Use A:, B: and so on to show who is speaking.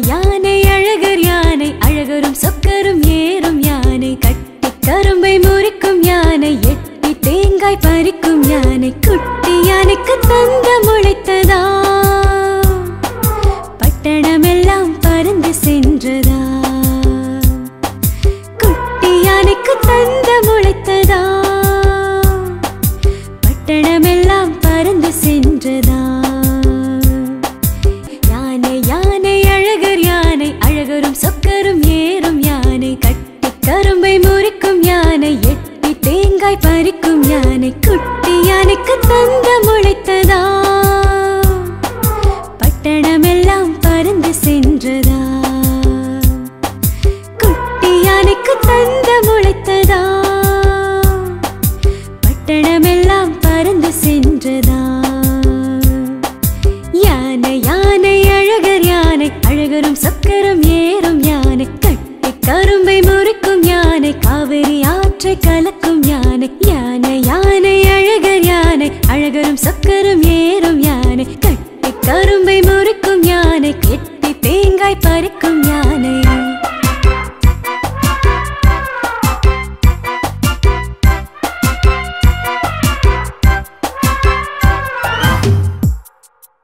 A: யானை அழகர் யானை அழகரும் சொக்கரும் ஏறும் யானை கட்டி கரும்பை முறிக்கும் யானை எட்டி தேங்காய் பறிக்கும் யானை குட்டி யானைக்கு தந்த முளைத்ததா பட்டணமெல்லாம் பறந்து சென்றதா குட்டி யானைக்கு தந்த முளைத்ததா பட்டணமெல்லாம் பறந்து சென்றதா யானை யானை அழகர் யானை அழகரும் சொக்கரும் ஏறும் யானை கட்டி கரும்பை முறிக்கும் யானை எட்டி தேங்காய் பறிக்கும் யானை குட்டி யானைக்கு தந்த முளைத்ததா பட்டணமெல்லாம் பறந்து சென்றதா குட்டி யானைக்கு தந்த முளைத்ததா பட்டணமெல்லாம் பறந்து சென்றதா யானை யானை அழகர் யானை அழகரும் சக்கரம் ஏறும் யானை கட்டி கரும்பை முறிக்கும் யானை காவிரி ஆற்றை கலக்கும் யானை யானை யானை அழகர் யானை அழகரும் சக்கரம் ஏறும் யானை கட்டி கரும்பை முறிக்கும் யானை கெட்டி தேங்காய் பறிக்கும் யானை